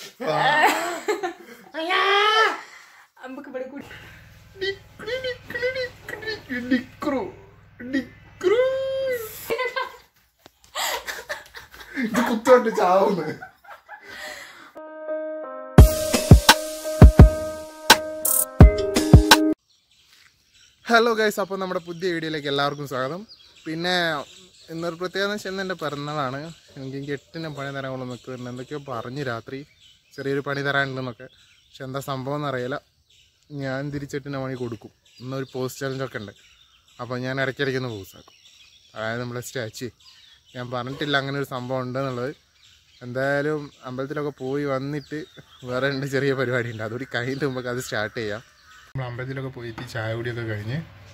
നമുക്ക് ഇവിടെ കൂടി ഡിക്രു ഡിക്രു ഇത് കുത്തോണ്ട് ചാവുന്നു ഹലോ ഗൈസ് അപ്പോൾ നമ്മുടെ പുതിയ വീഡിയോയിലേക്ക് എല്ലാവർക്കും സ്വാഗതം പിന്നെ ഇന്നൊരു പ്രത്യേകത എന്ന് വെച്ചാൽ എൻ്റെ പിറന്നാളാണ് എനിക്ക് എനിക്ക് എട്ടിന് പണി തരാനുള്ള നിൽക്കുന്നുണ്ട് എന്തൊക്കെയോ പറഞ്ഞു രാത്രി ചെറിയൊരു പണി തരാനുണ്ടെന്നൊക്കെ പക്ഷെ എന്താ സംഭവം എന്നറിയില്ല ഞാൻ തിരിച്ചെട്ടിന് പണി കൊടുക്കും ഇന്നൊരു പോസ്റ്റ് ചലഞ്ചൊക്കെ ഉണ്ട് അപ്പോൾ ഞാൻ ഇടയ്ക്കിടയ്ക്ക് ഒന്ന് പോസ്റ്റ് ആക്കും അതായത് നമ്മളെ സ്റ്റാച്ചു ഞാൻ പറഞ്ഞിട്ടില്ല അങ്ങനെ ഒരു സംഭവം ഉണ്ടെന്നുള്ളത് എന്തായാലും അമ്പലത്തിലൊക്കെ പോയി വന്നിട്ട് വേറെ രണ്ട് ചെറിയ പരിപാടി ഉണ്ട് അതുകൂടി കഴിഞ്ഞിട്ട് നമുക്ക് അത് സ്റ്റാർട്ട് ചെയ്യാം നമ്മൾ അമ്പലത്തിലൊക്കെ പോയിട്ട് ചായ കുടിയൊക്കെ കഴിഞ്ഞ്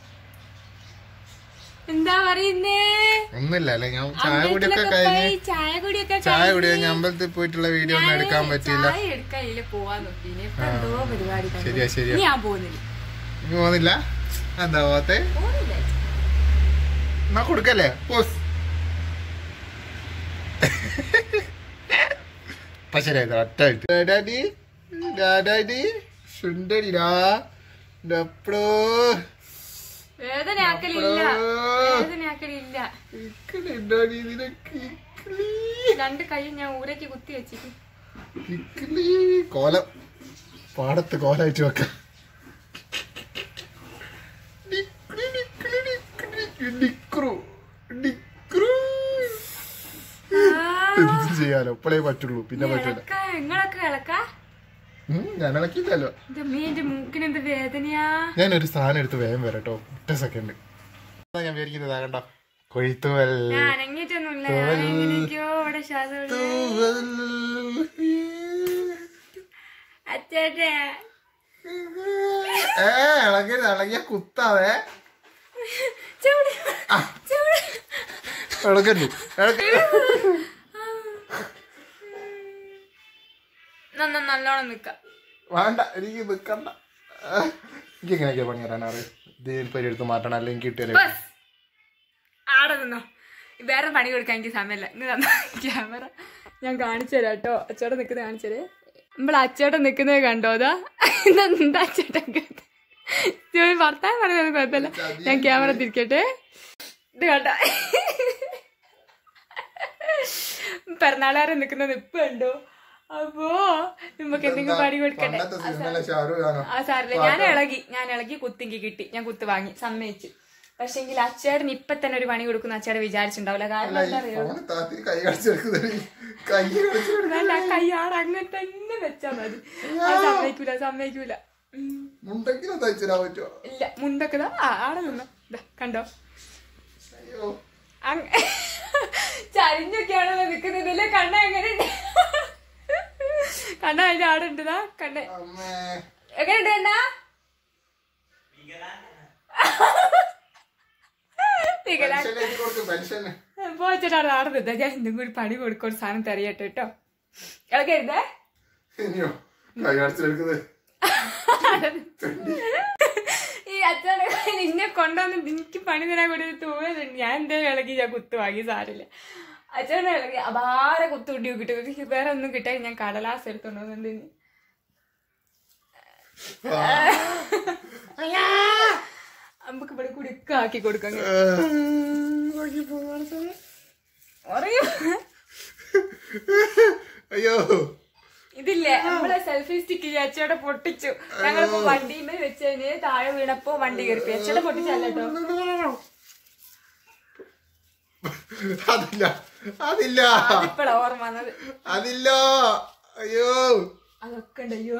എന്താ പറയുന്നേ ഒന്നുമില്ല അല്ലേ ഞാൻ ചായ കുടിയൊക്കെ കഴിഞ്ഞ് പോയി ചായ കുടിയൊക്കെ ചായ കുടി കഴിഞ്ഞ് അമ്പലത്തിൽ പോയിട്ടുള്ള വീഡിയോ ഒന്നും എടുക്കാൻ പറ്റിയില്ല ചായ എടുക്കാൻ പോവാൻ നോക്കി ഇപ്പൊ എന്തോ പരിപാടി തന്നെ. ശരിയാ ശരിയാ ഇനി ഞാൻ പോകുന്നില്ല നീ പോകുന്നില്ല എന്താ പോകാത്തെ പോകുന്നില്ല എന്നാ കൊടുക്കല്ലേ പോസ് പക്ഷേ ഒറ്റായിട്ട് ഡാഡാഡി ഡാഡാഡി സുണ്ടടിടാ ഡപ്പടോ വേദനയാക്കലില്ല വേദനയാക്കലില്ല ഇക്കലുണ്ടാടി നിനക്ക് ഇക്കിളി. രണ്ട് കൈ ഞാൻ ഊരയ്ക്ക് കുത്തി വെച്ചിട്ട് ഇക്കിളി. കോലം പാടത്ത് കോലായിട്ട് വെക്കാം ഡിക്കിളി, ഡിക്കിളി, ഡിക്കിളി, ഡിക്രു, ഡിക്രു. എന്ത് ചെയ്യാലോ ഇപ്പോഴേ പറ്റുള്ളൂ പിന്നെ പറ്റില്ല ഇളക്ക നിങ്ങളൊക്കെ ഇളക്ക ഉം, ഞാൻ ഇളക്കിയില്ലല്ലോ എന്റെ അമ്മേ എന്റെ മൂക്കിന് എന്ത് വേദനയാ ഞാനൊരു സാധനം എടുത്ത് വേഗം വരാട്ടോ ഒറ്റ സെക്കൻഡ് ഞാൻ വിചാരിക്കുന്നത് കണ്ടോ കൊയ്ത്തുവൽ ഞാൻ അനങ്ങിയിട്ടൊന്നുമില്ല ഞാൻ എങ്ങനെയൊക്കെയോ ഇവിടെ ശ്വാസം വിടുന്നു. തൂവൽ. അച്ചേട്ടേ ഏ ഇളകരുത് ഇളകിയ കുത്താവേ ചൂട് ചൂട് ഇളകരുത് ഇളക- നന്ന നല്ലോണം നിക്കാം വേണ്ട എനിക്ക് നിക്കണ്ട എനിക്ക് എങ്ങനെയൊക്കെയാ പണി തരാൻ അറിയാം പേര് എടുത്ത് മാറ്റണം അല്ലെങ്കിൽ കിട്ടിയാലേ ബസ് ആടെ നിന്നോ വേറെ പണി കൊടുക്കാൻ എനിക്ക് സമയമില്ല ഇന്ന് തന്ന ക്യാമറ ഞാൻ കാണിച്ചു തരാം കേട്ടോ അച്ചോടെ നിൽക്കുന്നത് കാണിച്ചു തരേ നമ്മൾ അച്ചോടെ നിൽക്കുന്നത് കണ്ടോ അതാ എന്താ അച്ചോട്ടൻ ഭർത്താവ് പറയുന്നത് കുഴപ്പമില്ല ഞാൻ ക്യാമറ തിരിക്കട്ടെ ഇത് കണ്ട പിറന്നാളുകാരെ നിൽക്കുന്ന നിപ്പ് കണ്ടോ അപ്പോ നമുക്ക് എന്തെങ്കിലും പണി കൊടുക്കട്ടെ പണ്ടത്തെ സിനിമയിലെ ഷാരൂഖ് ഖാനോ ആ സാറില്ല ഞാൻ ഇളകി ഞാൻ ഇളകി കുത്തിങ്കി കിട്ടി ഞാൻ കുത്ത് വാങ്ങി സമ്മതിച്ചു പക്ഷെങ്കിൽ അച്ചേടൻ ഇപ്പൊ തന്നെ ഒരു പണി കൊടുക്കുന്ന അച്ചേടൻ വിചാരിച്ചിട്ടുണ്ടാവില്ല കാരണം എന്താ അറിയോ ഫോണ് താത്തി കൈ കടിച്ചെടുക്കുന്നത് കൈ കടിച്ചെടുക്കുന്നത് വേണ്ട ആ കൈ ആടെ അങ്ങനെ തന്നെ വെച്ചാ മതി അത് സമ്മതിക്കൂല സമ്മതിക്കൂല ഉം. മുണ്ടെങ്കിലും തയ്ച്ചിടാൻ പറ്റുമോ ഇല്ല മുണ്ടൊക്കെ ദാ ആ, ആടെ നിന്നോ ദാ, കണ്ടോ അയ്യോ അങ്ങ- ചരിഞ്ഞൊക്കെയാണല്ലോ നിക്കുന്നതല്ലേ കണ്ണ എങ്ങനെ കണ്ണ അതിന്റെ ആടെ ഉണ്ട് ദാ കണ്ണ അമ്മേ എങ്ങനെയുണ്ട് കണ്ണ വികലാ പെൻഷൻ എഴുതി കൊടുക്ക് പെൻഷൻ പോച്ചിട്ടാണ് ആടെ നിന്നാ ഞാൻ ഇന്നും കൂടി പണി കൊടുക്കുന്ന സാധനം തരയട്ടെ കേട്ടോ ഇളകരുതേ ഇനിയോ കൈ കടിച്ചെടുക്കുന്നത് ഈ അച്ഛനെ നിന്നെ കൊണ്ടുവന്ന് എനിക്ക് പണി തരാൻ കൂടി തൂവുന്നുണ്ട് ഞാൻ എന്റെ ഇളകി ഞാൻ കുത്തു വാങ്ങി സാരില്ല അച്ഛനെ ഇളകി അപാര കുത്തുണ്ടി കിട്ടും വേറെ ഒന്നും കിട്ടാൻ ഞാൻ കടലാസ് എടുത്തോണ്ട് വന്നിട്ടുണ്ട് ഇനി. നമുക്ക് ഇവിടെ കൂടി ഒക്കെ ആക്കി കൊടുക്കാം അറിയോ അയ്യോ ഇതില്ലേ നമ്മളെ സെൽഫി സ്റ്റിക്ക് അച്ചയുടെ പൊട്ടിച്ചു ഞങ്ങളിപ്പോ വണ്ടിയിൽ വെച്ചതിന് താഴെ വീണപ്പോ വണ്ടി കയറി അച്ചയുടെ പൊട്ടിച്ചല്ലോ അതില്ല അതില്ല ഇപ്പഴാ ഓർമ്മ വന്നത് അതില്ല അയ്യോ അതൊക്കെ ഉണ്ട് അയ്യോ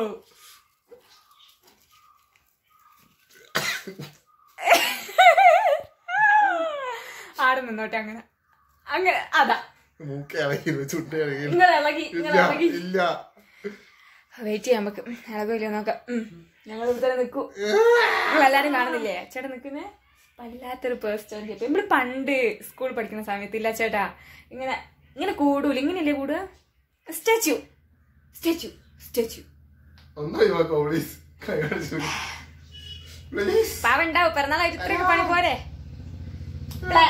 ആടെ നിന്നോട്ടെ അങ്ങനെ അങ്ങനെ അതാ മൂക്ക് ഇളകിയിരുന്നു ചുണ്ട് ഇളകിയിരുന്നു നിങ്ങൾ ഇളകി നിങ്ങൾ ഇല്ല ഇളകി ഇല്ല വെയിറ്റ് ചെയ്യാം നമുക്ക് ഇളകില്ല നോക്കാം ഞങ്ങൾ ഇവിടെ തന്നെ നിൽക്കൂ നിങ്ങൾ എല്ലാരും കാണുന്നില്ലേ ചേട്ടാ നിൽക്കുന്നേ വല്ലാത്തൊരു പേഴ്സണാലിറ്റി അപ്പൊ ഇവിടെ പണ്ട് സ്കൂൾ പഠിക്കുന്ന സമയത്ത് ഇല്ല ചേട്ടാ ഇങ്ങനെ ഇങ്ങനെ കൂടൂല ഇങ്ങനെയല്ലേ കൂടുക സ്റ്റാച്ചു സ്റ്റാച്ചു സ്റ്റാച്ചു ഒന്ന് ഒഴിവാക്കോ പ്ലീസ് കൈ കടിച്ചു പ്ലീസ് പാവണ്ടാവും പിറന്നാളായിട്ട് ഇത്രയൊക്കെ പണി പോരെ പ്ലേ.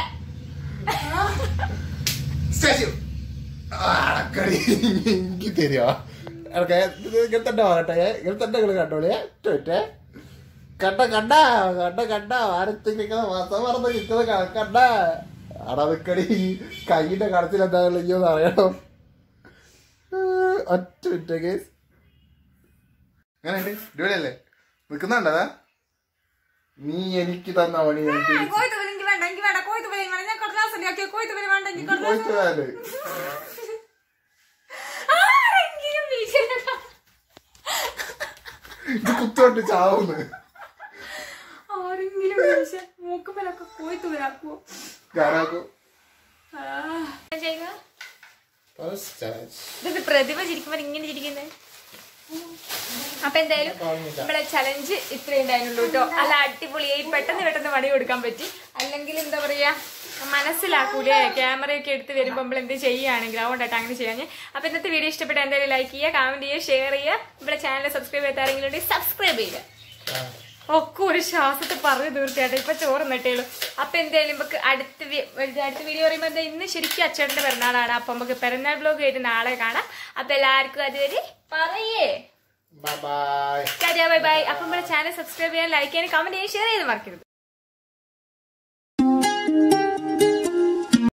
സ്റ്റാച്ചു അടക്കടി എനിക്ക് തരുക ഓക്കെ ഇങ്ങനെ തന്നെ ആകട്ടെ ഇങ്ങനെ തന്നെ നിങ്ങൾ കണ്ടോളിയേ ചോറ്റേ കണ്ട കണ്ട കണ്ട കണ്ട ആരത്തി നിൽക്കുന്ന മാസം മറന്ന് നിൽക്കുന്ന ക- കണ്ട അടാ നിക്കടി കൈയിന്റെ കടത്തിൽ എന്തായാലും ഇയ്യോന്ന് അറിയണം ഒറ്റ മിനിറ്റ് കേസ് അങ്ങനെയുണ്ട് ഇടിപൊളിയല്ലേ നിക്കുന്നുണ്ടതാ നീ എനിക്ക് തന്ന പണി ഞാൻ തിരിച്ച് കോയത്ത് പോലെ എനിക്ക് വേണ്ട എനിക്ക് വേണ്ട കോയത്ത് പോലെ വേണ്ട ഞാൻ കടലാസ് ഉണ്ടാക്കിയ കോയത്ത് പോലെ വേണ്ട എനിക്ക് കടലാസ് പോയിട്ട് വരാല്. ആരെങ്കിലും വീശണം. ഇത് കുത്തോട്ട് ചാവുന്ന് ആരെങ്കിലും വീശ മൂക്കുമലൊക്കെ കോയത്ത് വരാക്കുവോ ഞാനാക്കും ചെയ്യുക ഫസ്റ്റ് ചാൻസ് ഇത് പ്രതിഭ ചിരിക്കുമ്പോ ഇങ്ങനെ ചിരിക്കുന്നേ അപ്പൊ എന്തായാലും നമ്മളെ ചലഞ്ച് ഇത്രേ ഉണ്ടായിരുന്നുള്ളൂ കേട്ടോ അല്ല അടിപൊളിയായി പെട്ടെന്ന് പെട്ടെന്ന് പണി കൊടുക്കാൻ പറ്റി അല്ലെങ്കിൽ എന്താ പറയാ മനസ്സിലാക്കൂലേ ക്യാമറയൊക്കെ എടുത്ത് വരുമ്പോൾ നമ്മൾ എന്ത് ചെയ്യുകയാണെങ്കിൽ അതുകൊണ്ടായിട്ട് അങ്ങനെ ചെയ്യാൻ അപ്പൊ ഇന്നത്തെ വീഡിയോ ഇഷ്ടപ്പെട്ട എന്തായാലും ലൈക്ക് ചെയ്യുക കമന്റ് ചെയ്യുക ഷെയർ ചെയ്യുക നമ്മളെ ചാനൽ സബ്സ്ക്രൈബ് ചെയ്യാത്ത ആരെങ്കിലും ഉണ്ടെങ്കിൽ സബ്സ്ക്രൈബ് ചെയ്യുക ഒക്കെ ഒരു ശ്വാസത്തെ പറഞ്ഞു തീർച്ചയായിട്ടും ഇപ്പൊ ചോറ് നട്ടേളൂ അപ്പൊ എന്തായാലും നമുക്ക് അടുത്ത വി- ഒരു അടുത്ത വീഡിയോ പറയുമ്പോൾ എന്താ ഇന്ന് ശരിക്കും അച്ഛന്റെ പിറന്നാളാണ് അപ്പൊ നമുക്ക് പിറന്നാൾ ബ്ലോഗ് ആയിട്ട് നാളെ കാണാം അപ്പൊ എല്ലാവർക്കും അതുവരെ പറയേ ബൈ ബൈ ബൈ ബൈ അപ്പൊ നമ്മുടെ ചാനൽ സബ്സ്ക്രൈബ് ചെയ്യാൻ ലൈക്ക് ചെയ്യാൻ കമന്റ് ചെയ്യാൻ ഷെയർ ചെയ്ത് മറക്കരുത്